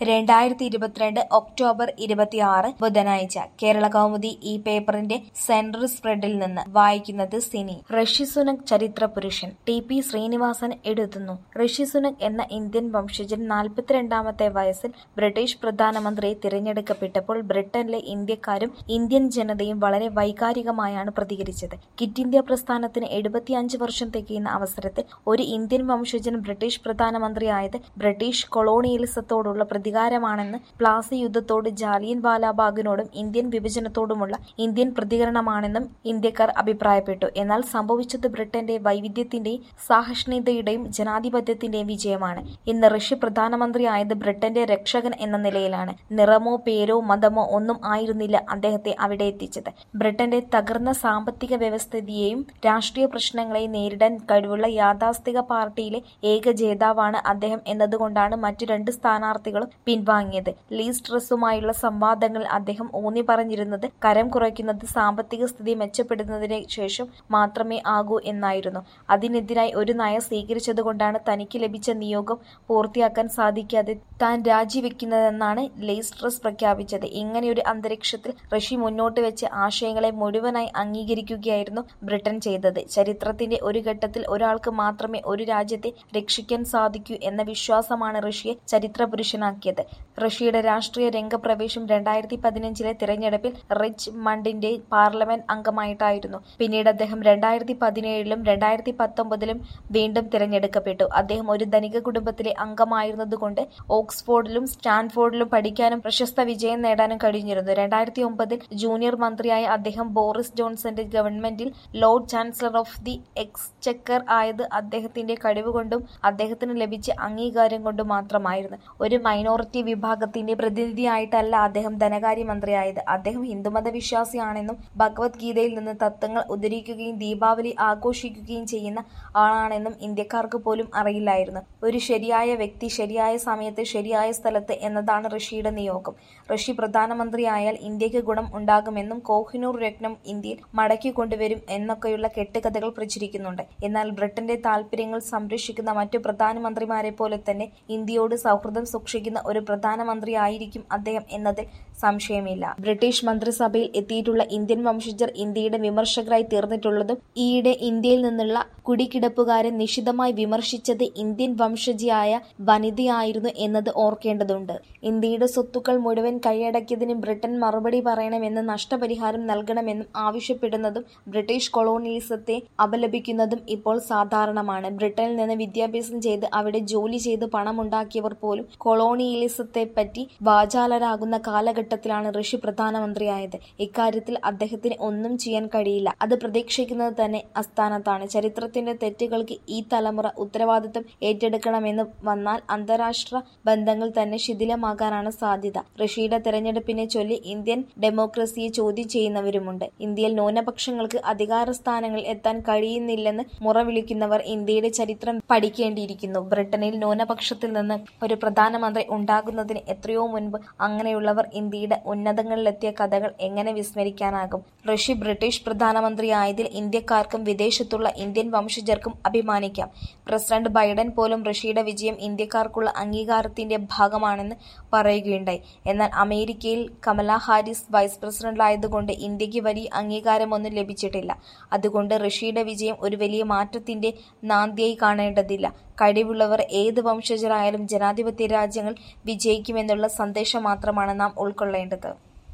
രണ്ടായിരത്തി ഇരുപത്തിരണ്ട് ഒക്ടോബർ ഇരുപത്തിയാറ് ബുധനാഴ്ച കേരള കൗമുദി ഈ പേപ്പറിന്റെ സെൻട്രൽ സ്പ്രെഡിൽ നിന്ന് വായിക്കുന്നത് സിനി ഋഷി സുനക് ചരിത്ര പുരുഷൻ ടി പി ശ്രീനിവാസൻ എഴുതുന്നു ഋഷി സുനക് എന്ന ഇന്ത്യൻ വംശജൻ നാൽപ്പത്തിരണ്ടാമത്തെ വയസ്സിൽ ബ്രിട്ടീഷ് പ്രധാനമന്ത്രിയെ തിരഞ്ഞെടുക്കപ്പെട്ടപ്പോൾ ബ്രിട്ടനിലെ ഇന്ത്യക്കാരും ഇന്ത്യൻ ജനതയും വളരെ വൈകാരികമായാണ് പ്രതികരിച്ചത് കിറ്റ് ഇന്ത്യ പ്രസ്ഥാനത്തിന് എഴുപത്തിയഞ്ച് വർഷം തികയുന്ന അവസരത്തിൽ ഒരു ഇന്ത്യൻ വംശജൻ ബ്രിട്ടീഷ് പ്രധാനമന്ത്രിയായത് ബ്രിട്ടീഷ് കൊളോണിയലിസത്തോടുള്ള പ്രതികാരമാണെന്ന് പ്ലാസി യുദ്ധത്തോട് ജാലിയൻ വാലാബാഗിനോടും ഇന്ത്യൻ വിഭജനത്തോടുമുള്ള ഇന്ത്യൻ പ്രതികരണമാണെന്നും ഇന്ത്യക്കാർ അഭിപ്രായപ്പെട്ടു എന്നാൽ സംഭവിച്ചത് ബ്രിട്ടന്റെ വൈവിധ്യത്തിന്റെയും സാഹഷ്ണികതയുടെയും ജനാധിപത്യത്തിന്റെയും വിജയമാണ് ഇന്ന് ഋഷി പ്രധാനമന്ത്രിയായത് ബ്രിട്ടന്റെ രക്ഷകൻ എന്ന നിലയിലാണ് നിറമോ പേരോ മതമോ ഒന്നും ആയിരുന്നില്ല അദ്ദേഹത്തെ അവിടെ എത്തിച്ചത് ബ്രിട്ടന്റെ തകർന്ന സാമ്പത്തിക വ്യവസ്ഥിതിയെയും രാഷ്ട്രീയ പ്രശ്നങ്ങളെയും നേരിടാൻ കഴിവുള്ള യാഥാസ്ഥിക പാർട്ടിയിലെ ഏക ജേതാവാണ് അദ്ദേഹം എന്നതുകൊണ്ടാണ് മറ്റു രണ്ട് സ്ഥാനാർത്ഥികളും പിൻവാങ്ങിയത് ലീസ് ട്രസുമായുള്ള സംവാദങ്ങളിൽ അദ്ദേഹം ഊന്നി പറഞ്ഞിരുന്നത് കരം കുറയ്ക്കുന്നത് സാമ്പത്തിക സ്ഥിതി മെച്ചപ്പെടുന്നതിന് ശേഷം മാത്രമേ ആകൂ എന്നായിരുന്നു അതിനെതിരായി ഒരു നയം സ്വീകരിച്ചതുകൊണ്ടാണ് തനിക്ക് ലഭിച്ച നിയോഗം പൂർത്തിയാക്കാൻ സാധിക്കാതെ താൻ രാജിവെക്കുന്നതെന്നാണ് ലീസ് ട്രസ് പ്രഖ്യാപിച്ചത് ഇങ്ങനെയൊരു അന്തരീക്ഷത്തിൽ ഋഷി മുന്നോട്ട് വെച്ച ആശയങ്ങളെ മുഴുവനായി അംഗീകരിക്കുകയായിരുന്നു ബ്രിട്ടൻ ചെയ്തത് ചരിത്രത്തിന്റെ ഒരു ഘട്ടത്തിൽ ഒരാൾക്ക് മാത്രമേ ഒരു രാജ്യത്തെ രക്ഷിക്കാൻ സാധിക്കൂ എന്ന വിശ്വാസമാണ് ഋഷിയെ ചരിത്ര പുരുഷനാക്കിയത് ഋഷിയുടെ രാഷ്ട്രീയ രംഗപ്രവേശം രണ്ടായിരത്തി പതിനഞ്ചിലെ തിരഞ്ഞെടുപ്പിൽ റിച്ച് മണ്ടിന്റെ പാർലമെന്റ് അംഗമായിട്ടായിരുന്നു പിന്നീട് അദ്ദേഹം രണ്ടായിരത്തി പതിനേഴിലും രണ്ടായിരത്തി പത്തൊമ്പതിലും വീണ്ടും തിരഞ്ഞെടുക്കപ്പെട്ടു അദ്ദേഹം ഒരു ധനിക കുടുംബത്തിലെ അംഗമായിരുന്നതുകൊണ്ട് ഓക്സ്ഫോർഡിലും സ്റ്റാൻഫോർഡിലും പഠിക്കാനും പ്രശസ്ത വിജയം നേടാനും കഴിഞ്ഞിരുന്നു രണ്ടായിരത്തി ഒമ്പതിൽ ജൂനിയർ മന്ത്രിയായ അദ്ദേഹം ബോറിസ് ജോൺസന്റെ ഗവൺമെന്റിൽ lord chancellor of the exchequer ആയത് അദ്ദേഹത്തിന്റെ കഴിവുകൊണ്ടും അദ്ദേഹത്തിന് ലഭിച്ച അംഗീകാരം കൊണ്ടും മാത്രമായിരുന്നു ഒരു മൈനോറിറ്റി വിഭാഗത്തിന്റെ പ്രതിനിധിയായിട്ടല്ല അദ്ദേഹം ധനകാര്യമന്ത്രിയായത് അദ്ദേഹം ഹിന്ദുമത വിശ്വാസിയാണെന്നും ഭഗവത്ഗീതയിൽ നിന്ന് തത്വങ്ങൾ ഉദ്ധരിക്കുകയും ദീപാവലി ആഘോഷിക്കുകയും ചെയ്യുന്ന ആളാണെന്നും ഇന്ത്യക്കാർക്ക് പോലും അറിയില്ലായിരുന്നു ഒരു ശരിയായ വ്യക്തി ശരിയായ സമയത്ത് ശരിയായ സ്ഥലത്ത് എന്നതാണ് ഋഷിയുടെ നിയോഗം ഋഷി പ്രധാനമന്ത്രിയായാൽ ഇന്ത്യക്ക് ഗുണം ഉണ്ടാകുമെന്നും കോഹിനൂർ രത്നം ഇന്ത്യയിൽ മടക്കി കൊണ്ടുവരും എന്നൊക്കെയുള്ള കെട്ടുകഥകൾ പ്രചരിക്കുന്നുണ്ട് എന്നാൽ ബ്രിട്ടന്റെ താൽപര്യങ്ങൾ സംരക്ഷിക്കുന്ന മറ്റു പ്രധാനമന്ത്രിമാരെ പോലെ തന്നെ ഇന്ത്യയോട് സൗഹൃദം സൂക്ഷിക്കുന്ന ഒരു പ്രധാനമന്ത്രിയായിരിക്കും അദ്ദേഹം എന്നതിൽ സംശയമില്ല ബ്രിട്ടീഷ് മന്ത്രിസഭയിൽ എത്തിയിട്ടുള്ള ഇന്ത്യൻ വംശജർ ഇന്ത്യയുടെ വിമർശകരായി തീർന്നിട്ടുള്ളതും ഈയിടെ ഇന്ത്യയിൽ നിന്നുള്ള കുടികിടപ്പുകാരെ നിശിതമായി വിമർശിച്ചത് ഇന്ത്യൻ വംശജിയായ വനിതയായിരുന്നു എന്നത് ഓർക്കേണ്ടതുണ്ട് ഇന്ത്യയുടെ സ്വത്തുക്കൾ മുഴുവൻ കൈയടക്കിയതിന് ബ്രിട്ടൻ മറുപടി പറയണമെന്നും നഷ്ടപരിഹാരം നൽകണമെന്നും ആവശ്യപ്പെടുന്നതും ബ്രിട്ടീഷ് കൊളോണിയലിസത്തെ അപലപിക്കുന്നതും ഇപ്പോൾ സാധാരണമാണ് ബ്രിട്ടനിൽ നിന്ന് വിദ്യാഭ്യാസം ചെയ്ത് അവിടെ ജോലി ചെയ്ത് പണമുണ്ടാക്കിയവർ പോലും കൊളോണിയലിസത്തെ പറ്റി വാചാലരാകുന്ന കാലഘട്ടത്തിലാണ് ഋഷി പ്രധാനമന്ത്രിയായത് ഇക്കാര്യത്തിൽ അദ്ദേഹത്തിന് ഒന്നും ചെയ്യാൻ കഴിയില്ല അത് പ്രതീക്ഷിക്കുന്നത് തന്നെ അസ്ഥാനത്താണ് ചരിത്രത്തിന്റെ തെറ്റുകൾക്ക് ഈ തലമുറ ഉത്തരവാദിത്തം ഏറ്റെടുക്കണമെന്ന് വന്നാൽ അന്താരാഷ്ട്ര ബന്ധങ്ങൾ തന്നെ ശിഥിലമാകാനാണ് സാധ്യത ഋഷിയുടെ തെരഞ്ഞെടുപ്പിനെ ചൊല്ലി ഇന്ത്യൻ ഡെമോക്രസിയെ ചോദ്യം ചെയ്യുന്നവരുമുണ്ട് ഇന്ത്യയിൽ ന്യൂനപക്ഷങ്ങൾക്ക് അധികാര സ്ഥാനങ്ങളിൽ എത്താൻ കഴിയുന്നില്ലെന്ന് മുറവിളിക്കുന്നവർ ഇന്ത്യയുടെ ചരിത്രം പഠിക്കേണ്ടിയിരിക്കുന്നു ബ്രിട്ടനിൽ ന്യൂനപക്ഷത്തിൽ നിന്ന് ഒരു പ്രധാനമന്ത്രി ഉണ്ടാകുന്നതിന് എത്രയോ മുൻപ് അങ്ങനെയുള്ളവർ ഇന്ത്യയുടെ ഉന്നതങ്ങളിലെത്തിയ കഥകൾ എങ്ങനെ വിസ്മരിക്കാനാകും ഋഷി ബ്രിട്ടീഷ് പ്രധാനമന്ത്രിയായതിൽ ഇന്ത്യക്കാർക്കും വിദേശത്തുള്ള ഇന്ത്യൻ വംശജർക്കും അഭിമാനിക്കാം പ്രസിഡന്റ് ബൈഡൻ പോലും ഋഷിയുടെ വിജയം ഇന്ത്യക്കാർക്കുള്ള അംഗീകാരത്തിന്റെ ഭാഗമാണെന്ന് പറയുകയുണ്ടായി എന്നാൽ അമേരിക്കയിൽ കമല ഹാരിസ് വൈസ് പ്രസിഡന്റായതുകൊണ്ട് ഇന്ത്യക്ക് വലിയ അംഗീകാരമൊന്നും ലഭിച്ചിട്ടില്ല അതുകൊണ്ട് ഋഷിയുടെ വിജയം ഒരു വലിയ മാറ്റത്തിന്റെ നാന്ദിയായി കാണേണ്ടതില്ല കഴിവുള്ളവർ ഏത് വംശജരായാലും ജനാധിപത്യ രാജ്യങ്ങൾ വിജയിക്കുമെന്നുള്ള സന്ദേശം മാത്രമാണ് നാം ഉൾക്കൊള്ളേണ്ടത്